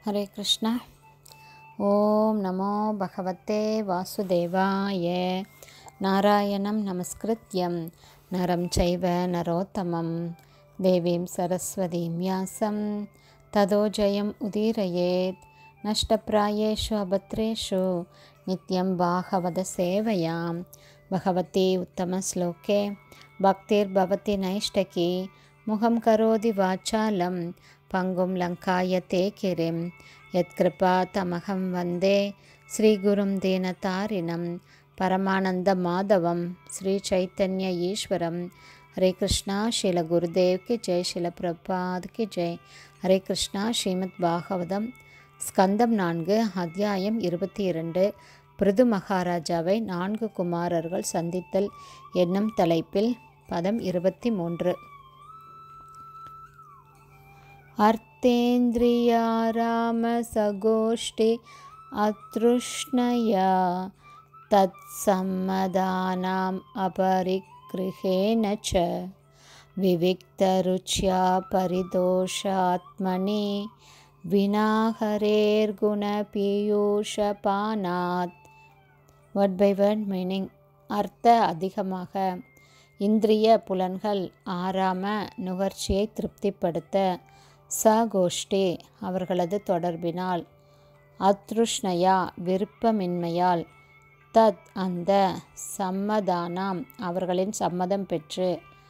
हरे कृष्ण ॐ नमो भगवते वासुदेवाय नारायणं नमस्कृत्यं नरं चैव नरोत्तमं देवीं सरस्वतीं व्यासं ततो जयम् उदीरयेत् नष्टप्रायेषु अभद्रेषु नित्यं भागवतसेवयां भगवती उत्तमश्लोके भक्तिर्भवति नैष्टकी मुखं करोति वाचालं पङ्गुं लङ्कायते किरिं यत्कृपातमहं वन्दे श्रीगुरुं दीनतारिणं परमानन्दमाधवं श्रीचैतन्य ईश्वरं हरे कृष्णा शिल गुरुदेव की जय शिल பிரபாத் की ஜெய் ஹரே கிருஷ்ணா ஸ்ரீமத் பாகவதம் ஸ்கந்தம் நான்கு அத்தியாயம் இருபத்தி இரண்டு பிருது மகாராஜாவை நான்கு குமாரர்கள் சந்தித்தல் என்னும் தலைப்பில் பதம் இருபத்தி மூன்று अर्थेन्द्रियारामसगोष्ठि अतृष्णया तत्सम्मदानाम् अपरिगृहेण च विविक्तरुच्या परिदोषात्मनि வினாகரேர்குணபீயூஷபானாத் வேர்ட் பை வேர்ட் மீனிங் அர்த்த அதிகமாக இந்திரிய புலன்கள் ஆறாம நுகர்ச்சியை திருப்திப்படுத்த சகோஷ்டி அவர்களது தொடர்பினால் அத்ருஷ்ணயா விருப்பமின்மையால் தத் அந்த சம்மதானாம் அவர்களின் சம்மதம் பெற்று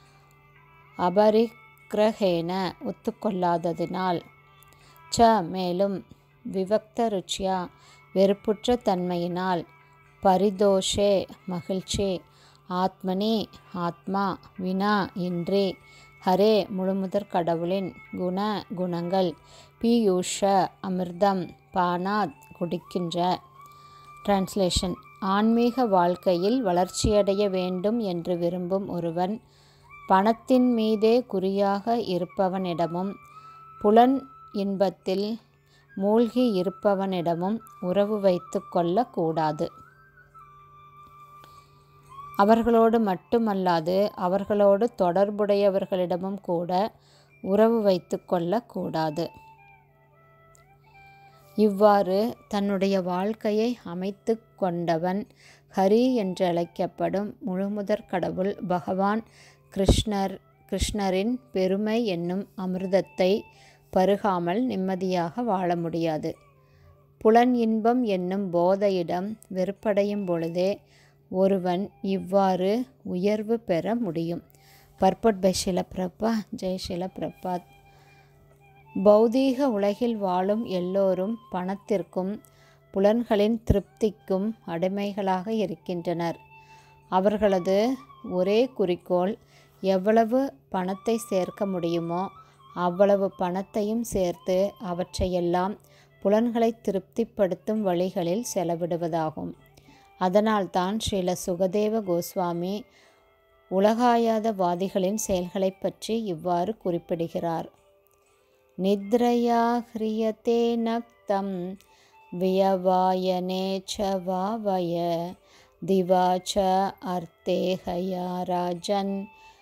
அபரிக்கிரகேன ஒத்துக்கொள்ளாததினால் ச மேலும் விவக்த ருச்சியா வெறுப்புற்ற தன்மையினால் பரிதோஷே மகிழ்ச்சி ஆத்மனி ஆத்மா வினா இன்றி ஹரே முழுமுதற் கடவுளின் குண குணங்கள் பியூஷ அமிர்தம் பானாத் குடிக்கின்ற டிரான்ஸ்லேஷன் ஆன்மீக வாழ்க்கையில் வளர்ச்சியடைய வேண்டும் என்று விரும்பும் ஒருவன் பணத்தின் மீதே குறியாக இருப்பவனிடமும் புலன் இன்பத்தில் மூழ்கி இருப்பவனிடமும் உறவு வைத்து கொள்ளக்கூடாது அவர்களோடு மட்டுமல்லாது அவர்களோடு தொடர்புடையவர்களிடமும் கூட உறவு வைத்து கொள்ளக்கூடாது இவ்வாறு தன்னுடைய வாழ்க்கையை அமைத்து கொண்டவன் ஹரி என்று அழைக்கப்படும் முழுமுதற் கடவுள் பகவான் கிருஷ்ணர் கிருஷ்ணரின் பெருமை என்னும் அமிர்தத்தை பருகாமல் நிம்மதியாக வாழ முடியாது புலன் இன்பம் என்னும் போதையிடம் வெறுப்படையும் பொழுதே ஒருவன் இவ்வாறு உயர்வு பெற முடியும் பர்பட் பை ஷிலப்பிரபா ஜெய் ஷிலப்பிரபாத் பௌதீக உலகில் வாழும் எல்லோரும் பணத்திற்கும் புலன்களின் திருப்திக்கும் அடிமைகளாக இருக்கின்றனர் அவர்களது ஒரே குறிக்கோள் எவ்வளவு பணத்தை சேர்க்க முடியுமோ அவ்வளவு பணத்தையும் சேர்த்து அவற்றையெல்லாம் புலன்களை திருப்திப்படுத்தும் வழிகளில் செலவிடுவதாகும் அதனால்தான் ஸ்ரீல சுகதேவ கோஸ்வாமி உலகாயாதவாதிகளின் செயல்களை பற்றி இவ்வாறு குறிப்பிடுகிறார் நித்ரயா ஹ்ரியத்தே நக்தம் வியவாயனே ச வாவய திவாச்ச அர்த்தேஹயா ராஜன்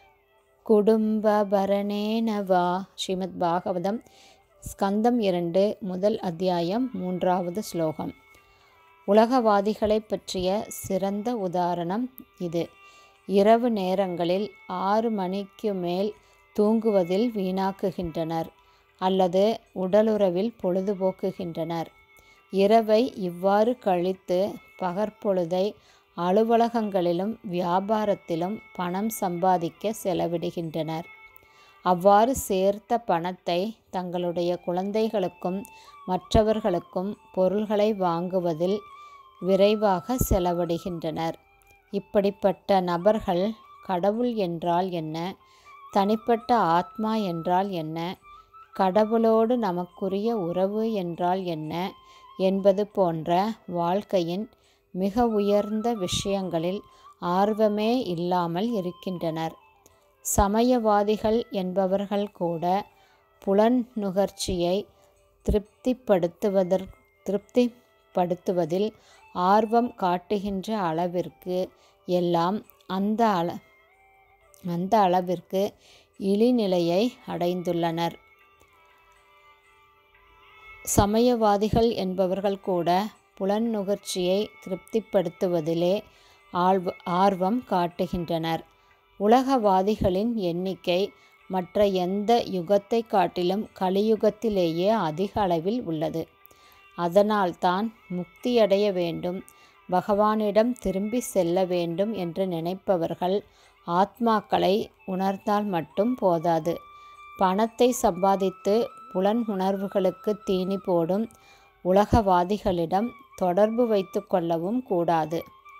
குடும்பபரணேனவா ஸ்ரீமத் பாகவதம் ஸ்கந்தம் இரண்டு முதல் அத்தியாயம் மூன்றாவது ஸ்லோகம் உலகவாதிகளை பற்றிய சிறந்த உதாரணம் இது இரவு நேரங்களில் ஆறு மணிக்கு மேல் தூங்குவதில் வீணாக்குகின்றனர் அல்லது உடலுறவில் பொழுதுபோக்குகின்றனர் இரவை இவ்வாறு கழித்து பகற்பொழுதை அலுவலகங்களிலும் வியாபாரத்திலும் பணம் சம்பாதிக்க செலவிடுகின்றனர் அவ்வாறு சேர்த்த பணத்தை தங்களுடைய குழந்தைகளுக்கும் மற்றவர்களுக்கும் பொருள்களை வாங்குவதில் விரைவாக செலவிடுகின்றனர் இப்படிப்பட்ட நபர்கள் கடவுள் என்றால் என்ன தனிப்பட்ட ஆத்மா என்றால் என்ன கடவுளோடு நமக்குரிய உறவு என்றால் என்ன என்பது போன்ற வாழ்க்கையின் மிக உயர்ந்த விஷயங்களில் ஆர்வமே இல்லாமல் இருக்கின்றனர் சமயவாதிகள் என்பவர்கள் கூட புலன் நுகர்ச்சியை திருப்திப்படுத்துவதற் திருப்திப்படுத்துவதில் ஆர்வம் காட்டுகின்ற அளவிற்கு எல்லாம் அந்த அள அந்த அளவிற்கு இழிநிலையை அடைந்துள்ளனர் சமயவாதிகள் என்பவர்கள் கூட புலன் நுகர்ச்சியை திருப்திப்படுத்துவதிலே ஆழ்வ ஆர்வம் காட்டுகின்றனர் உலகவாதிகளின் எண்ணிக்கை மற்ற எந்த யுகத்தை காட்டிலும் கலியுகத்திலேயே அதிக அளவில் உள்ளது அதனால்தான் முக்தியடைய வேண்டும் பகவானிடம் திரும்பி செல்ல வேண்டும் என்று நினைப்பவர்கள் ஆத்மாக்களை உணர்ந்தால் மட்டும் போதாது பணத்தை சம்பாதித்து புலன் உணர்வுகளுக்கு தீனி போடும் உலகவாதிகளிடம் தொடர்பு வைத்து கொள்ளவும் கூடாது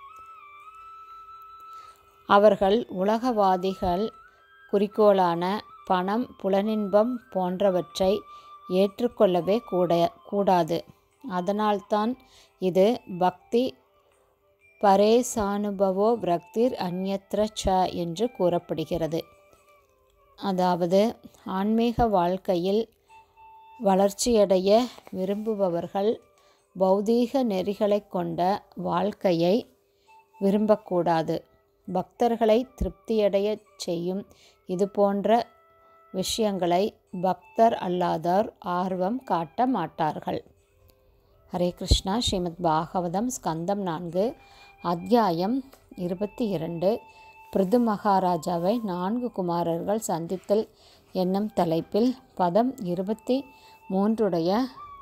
அவர்கள் உலகவாதிகள் குறிக்கோளான பணம் புலனின்பம் போன்றவற்றை ஏற்றுக்கொள்ளவே கூட கூடாது அதனால்தான் இது பக்தி பரேசானுபவோ பிரக்திர் அந்யத்ர ச என்று கூறப்படுகிறது அதாவது ஆன்மீக வாழ்க்கையில் வளர்ச்சியடைய விரும்புபவர்கள் பௌதீக நெறிகளை கொண்ட வாழ்க்கையை விரும்பக்கூடாது பக்தர்களை திருப்தியடைய செய்யும் இது போன்ற விஷயங்களை பக்தர் அல்லாதார் ஆர்வம் காட்ட மாட்டார்கள் ஹரே கிருஷ்ணா ஸ்ரீமத் பாகவதம் ஸ்கந்தம் நான்கு அத்தியாயம் இருபத்தி இரண்டு பிருது மகாராஜாவை நான்கு குமாரர்கள் சந்தித்தல் என்னும் தலைப்பில் பதம் இருபத்தி மூன்றுடைய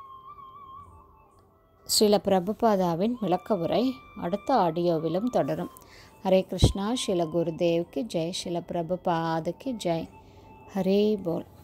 ஸ்ரீல பிரபுபாதாவின் விளக்க உரை அடுத்த ஆடியோவிலும் தொடரும் ஹரே கிருஷ்ணா ஸ்ரீல குருதேவ்க்கு ஜெய் ஸ்ரீல பிரபுபாதுக்கு ஜெய் ஹரே போல்